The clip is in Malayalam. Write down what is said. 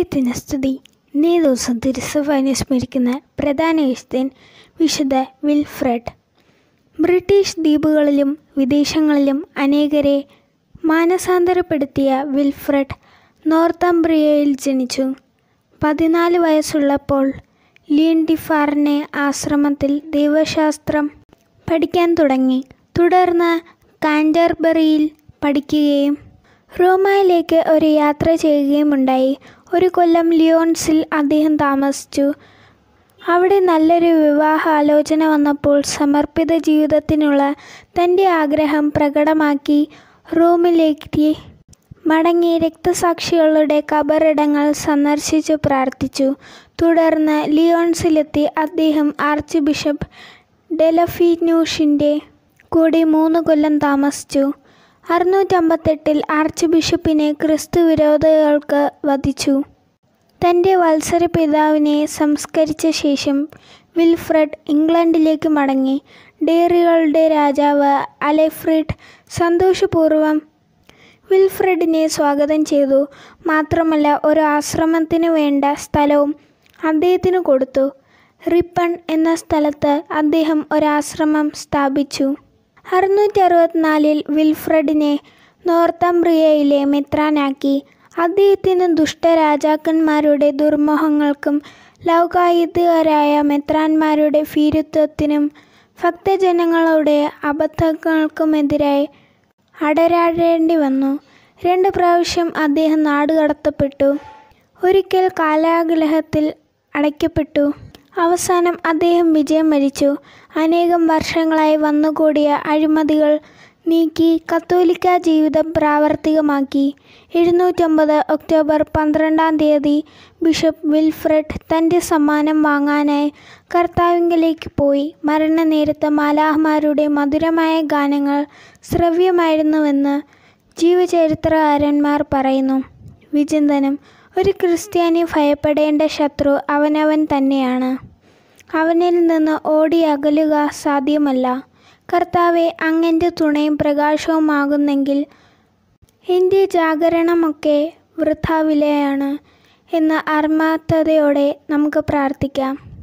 ദൈവത്തിന് സ്തുതി ഇന്നേ ദിവസം തിരുസഭ അനുസ്മരിക്കുന്ന പ്രധാന വിശുദ്ധൻ വിശുദ്ധ വിൽഫ്രഡ് ബ്രിട്ടീഷ് ദ്വീപുകളിലും വിദേശങ്ങളിലും അനേകരെ മാനസാന്തരപ്പെടുത്തിയ വിൽഫ്രഡ് നോർത്തംബ്രിയയിൽ ജനിച്ചു പതിനാല് വയസ്സുള്ളപ്പോൾ ലീൻ ഡിഫാറിനെ ആശ്രമത്തിൽ ദൈവശാസ്ത്രം പഠിക്കാൻ തുടങ്ങി തുടർന്ന് കാൻറ്റർബറിയിൽ പഠിക്കുകയും റോമയിലേക്ക് ഒരു യാത്ര ചെയ്യുകയുമുണ്ടായി ഒരു കൊല്ലം ലിയോൺസിൽ അദ്ദേഹം താമസിച്ചു അവിടെ നല്ലൊരു വിവാഹ ആലോചന വന്നപ്പോൾ സമർപ്പിത ജീവിതത്തിനുള്ള തൻ്റെ ആഗ്രഹം പ്രകടമാക്കി റോമിലേക്ക് മടങ്ങി രക്തസാക്ഷികളുടെ കബറിടങ്ങൾ സന്ദർശിച്ചു പ്രാർത്ഥിച്ചു തുടർന്ന് ലിയോൺസിലെത്തി അദ്ദേഹം ആർച്ച് ബിഷപ്പ് ഡെലഫിന്യൂഷിൻ്റെ കൂടെ മൂന്ന് കൊല്ലം താമസിച്ചു അറുന്നൂറ്റമ്പത്തെട്ടിൽ ആർച്ച് ബിഷപ്പിനെ ക്രിസ്തു വിരോധികൾക്ക് വധിച്ചു തൻ്റെ വത്സര പിതാവിനെ സംസ്കരിച്ച ശേഷം വിൽഫ്രഡ് ഇംഗ്ലണ്ടിലേക്ക് മടങ്ങി ഡേറികളുടെ രാജാവ് അലെഫ്രിഡ് സന്തോഷപൂർവ്വം വിൽഫ്രഡിനെ സ്വാഗതം ചെയ്തു മാത്രമല്ല ഒരു ആശ്രമത്തിന് വേണ്ട സ്ഥലവും അദ്ദേഹത്തിന് കൊടുത്തു റിപ്പൺ എന്ന സ്ഥലത്ത് അദ്ദേഹം ഒരാശ്രമം സ്ഥാപിച്ചു അറുന്നൂറ്റി അറുപത്തിനാലിൽ വിൽഫ്രഡിനെ നോർത്തംബ്രിയയിലെ മെത്രാനാക്കി അദ്ദേഹത്തിന് ദുഷ്ടരാജാക്കന്മാരുടെ ദുർമോഹങ്ങൾക്കും ലൗകായുധരായ മെത്രാന്മാരുടെ ഭീരുത്വത്തിനും ഭക്തജനങ്ങളുടെ അബദ്ധങ്ങൾക്കുമെതിരായി അടരാടേണ്ടി വന്നു രണ്ട് പ്രാവശ്യം അദ്ദേഹം നാടുകടത്തപ്പെട്ടു ഒരിക്കൽ കാലാഗ്രഹത്തിൽ അടയ്ക്കപ്പെട്ടു അവസാനം അദ്ദേഹം വിജയം വരിച്ചു അനേകം വർഷങ്ങളായി വന്നുകൂടിയ അഴിമതികൾ നീക്കി കത്തോലിക്ക ജീവിതം പ്രാവർത്തികമാക്കി എഴുന്നൂറ്റമ്പത് ഒക്ടോബർ പന്ത്രണ്ടാം തീയതി ബിഷപ്പ് വിൽഫ്രഡ് തൻ്റെ സമ്മാനം വാങ്ങാനായി കർത്താവിങ്കലേക്ക് പോയി മരണനേരത്ത് മാലാഹമാരുടെ മധുരമായ ഗാനങ്ങൾ ശ്രവ്യമായിരുന്നുവെന്ന് ജീവചരിത്രകാരന്മാർ പറയുന്നു വിചിന്തനം ഒരു ക്രിസ്ത്യാനി ഭയപ്പെടേണ്ട ശത്രു അവനവൻ തന്നെയാണ് അവനിൽ നിന്ന് ഓടി അകലുക സാധ്യമല്ല കർത്താവെ അങ്ങൻ്റെ തുണയും പ്രകാശവുമാകുന്നെങ്കിൽ എൻ്റെ ജാഗരണമൊക്കെ വൃഥാവിലയാണ് എന്ന ആത്മാർത്ഥതയോടെ നമുക്ക് പ്രാർത്ഥിക്കാം